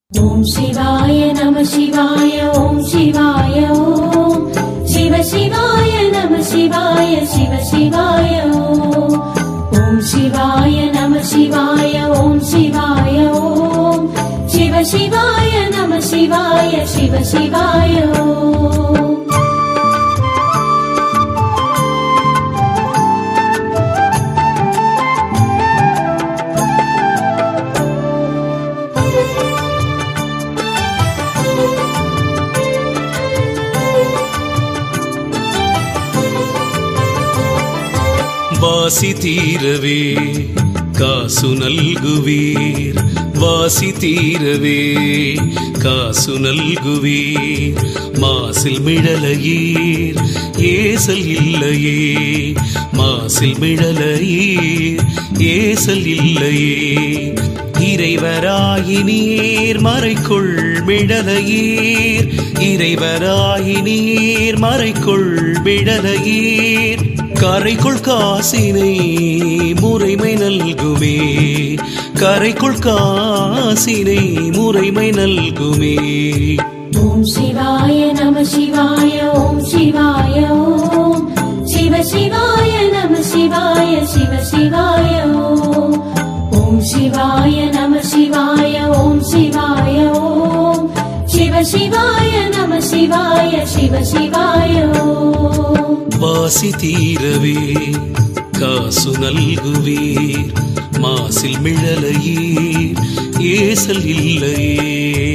ஓம் சிவாய நம சிவாய ஓம் சிவாய ஓம் சிவ சிவாய நம சிவாய சிவ சிவாய ஓம் ஓம் சிவாய நம சிவாய ஓம் சிவாய ஓம் சிவ சிவாய நம சிவாய சிவ சிவாய ஓம் வாசி தீரவே காசு நல்குவீர் வாசி தீரவே காசு நல்குவீர் மாசில் மிழலையீர் ஏசல் இல்லையே மாசில் மிழலையீர் ஏசல் இல்லையே இறைவராயினீர் மறைக்குள் மிழலையீர் இறைவராயினீர் மறைக்குள் மிழலையீர் கரைக்குள் காசினை முறைமை நல்குமே கரைக்குள் காசினை முறைமை நல்குமே ஓம் சிவாய நம சிவாய ஓம் சிவாய ஓம் சிவ சிவாய நம சிவாய சிவ சிவாய ஓம் ஓம் சிவாய நம சிவாய ஓம் சிவாய ஓம் சிவ சிவாய நம சிவாய சிவ சிவாய ஓம் வாசி தீரவே காசு நல்குவீர் மாசில் மிழலையீர் ஏசல் இல்லையே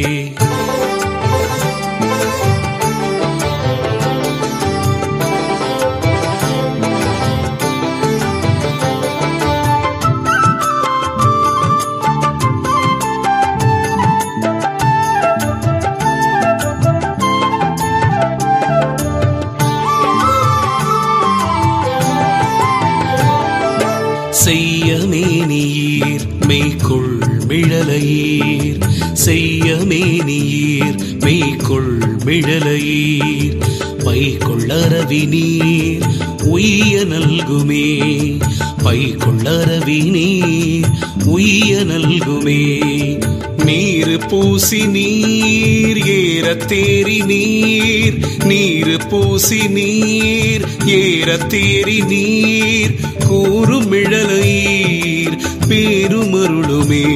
செய்யமேனியீர் மெய்க்குள் மிழலையீர் செய்யமேனியீர் மெய்க்குள் மிழலையீர் பைக்குள்ளரவி நீர் உய்ய நல்குமே பைக்குள்ளரவி நீர் உய்ய நல்குமே நீர் பூசி நீர் ஏற தேரி நீர் நீர் பூசி நீர் ஏற தேரி நீர் கூறுமிழலையீர் பேருமருளுமே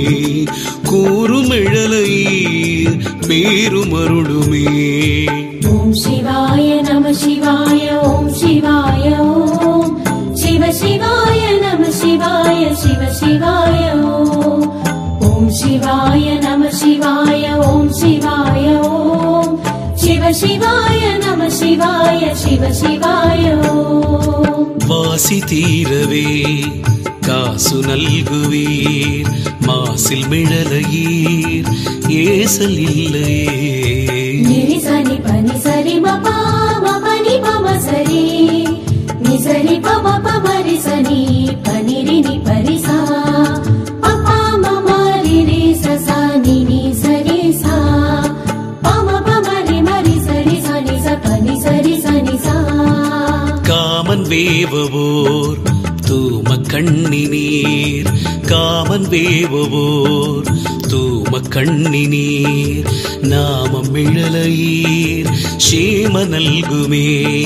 கூறுமிழலையீர் பேருமருளுமே ஓம் சிவாய நம சிவாய ஓம் சிவாய ஓம் சிவ சிவாய நம சிவாய சிவ சிவாய ஓம் ஓம் சிவாய நம சிவாய ஓம் சிவாய ஓம் சிவ சிவாய நம சிவாய சிவ சிவாய ஓம் வாசி தீரவே காசு நல்குவீர் மாசில் மிழலையீர் ஏசல் இல்லையே நிரி சனி பனி சரி மபா மபனி பம சரி நி சரி பம பமரி சனி பனிரி நி பரிசா அப்பா மம ரிரி சசா நி நி சரி சா பம பமரி மரி சரி சனி ச பனி சரி சனி சா காமன் வேவவோர் தூம கண்ணி நீர் காமன் வேவவோர் தூம கண்ணி நீர் நாமம் மிழலையீர் சேம நல்குமே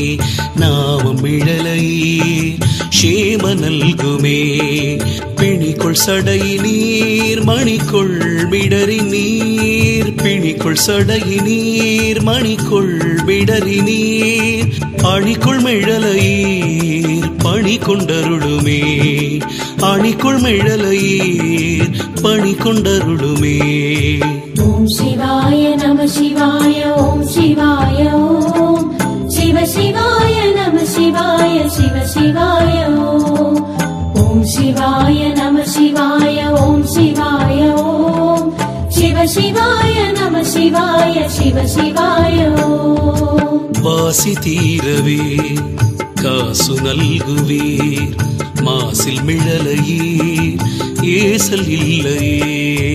நாமம் மிழலையீர் சேம நல்குமே பிணிக்குள் சடை நீர் மணிக்குள் மிடறி நீர் பிணிக்குள் சடை நீர் மணிக்குள் மிடறி நீர் அணிக்குள் மிழலையீர் பணி கொண்டருளுமே அணிக்குள் மிழலையீர் பணி கொண்டருளுமே ஓம் சிவாய நம சிவாய ஓம் சிவாய ஓம் சிவ சிவாய நம சிவாய சிவ சிவாய ஓம் ஓம் சிவாய நம சிவாய ஓம் சிவாய ஓம் சிவ சிவாய நம சிவாய சிவ சிவாய ஓம் வாசி தீரவே காசு நல்குவீர் மாசில் மிழலையீர் ஏசல் இல்லையே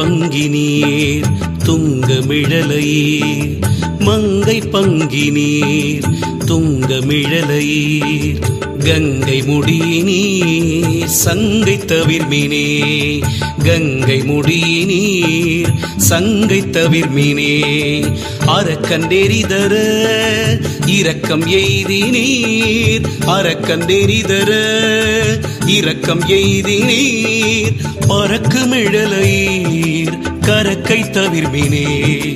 பங்கினீர் துங்கமிழலையீர் மங்கை பங்கினீர் துங்கமிழலையீர் கங்கை முடியினீர் சங்கை தவிர்மினே கங்கை முடியினீர் சங்கை தவிர்மினே அரக்கந்தெரிதர இரக்கம் எய்தினீர் அரக்கந்தெரிதர இரக்கம் எய்தினீர் பறக்குமிழலையீர் கரக்கை தவிர்மினே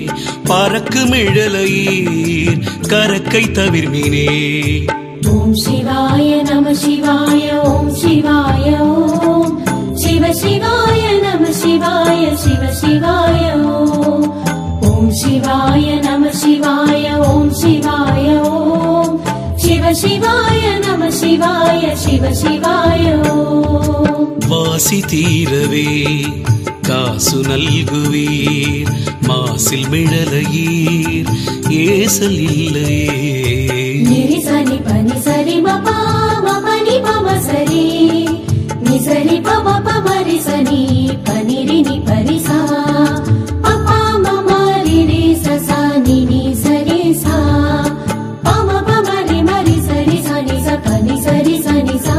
பறக்குமிழலையீர் கரக்கை தவிர்மினே ॐ शिवाय नमः शिवाय ॐ शिवाय ॐ शिव शिवाय नमः शिवाय शिव शिवाय ॐ ॐ शिवाय नमः शिवाय ॐ शिवाय ॐ शिव शिवाय नमः शिवाय शिव शिवाय ॐ வாசி தீரவே காசு நல்குவீர் மாசில் மிழலையீர் ஏசல் இல்லையே निरि सनि पनि सरि म पा म पनि प म सरि नि सरि प म प मरि सनि पनि रि नि परि सा प पा म म रि रि स सा नि नि सरि सा प म प म रि म रि सरि स नि स प नि सरि स नि सा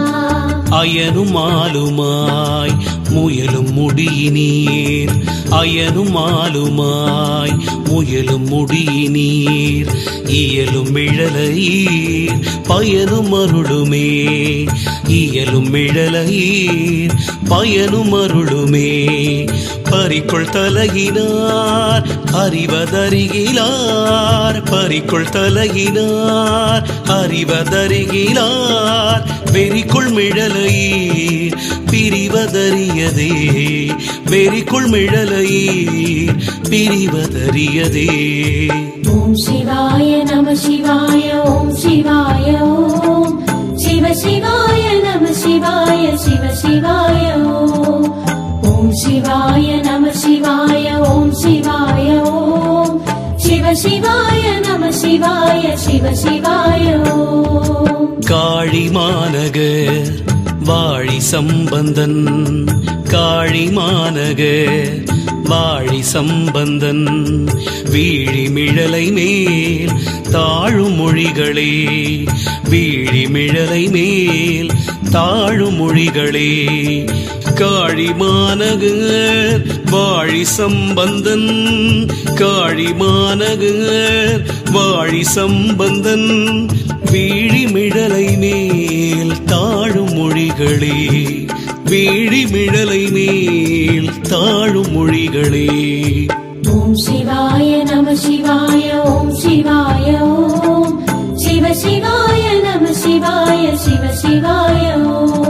அயனும் ஆளுமாய் முயலும் முடியினீர் அயனும் ஆளுமாய் முயலும் முடியினீர் இயலும் மிழலையீர் பயனும் அருளுமே இயலும் மிழலையீர் பயனும் அருளுமே பறிக்குள் தலகினார் அறிவதறிகிலார் பறிக்குள் தலகினார் அறிவதறிகிலார் வெறிக்குள் மிழலையீர் பிரிவதறியதே வெறிக்குள் மிழலையீர் பிரிவதறியதே ॐ शिवाय नमः शिवाय ॐ शिवाय ॐ शिव शिवाय नमः शिवाय शिव शिवाय ॐ ॐ शिवाय नमः शिवाय ॐ शिवाय ॐ शिव शिवाय नमः शिवाय शिव शिवाय ॐ காழி மாநகர் வாழி சம்பந்தன் காழி மாநகர் வாழி சம்பந்தன் வீழி மிழலை மேல் தாழும் மொழிகளே வீழி மிழலை மேல் தாழும் மொழிகளே காழி மாநகர் வாழி சம்பந்தன் காழி மாநகர் வாழி சம்பந்தன் வீழி மிழலை மேல் தாழும் மொழிகளே வீழி மிழலை மேல் தாழும் மொழிகளே ॐ शिवाय नमः शिवाय ॐ शिवाय ॐ शिव शिवाय नमः शिवाय शिव शिवाय ॐ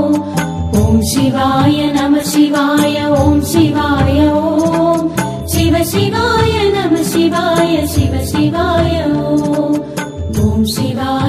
ॐ शिवाय नमः शिवाय ॐ शिवाय ॐ शिव शिवाय नमः शिवाय शिव शिवाय ॐ ॐ शिवाय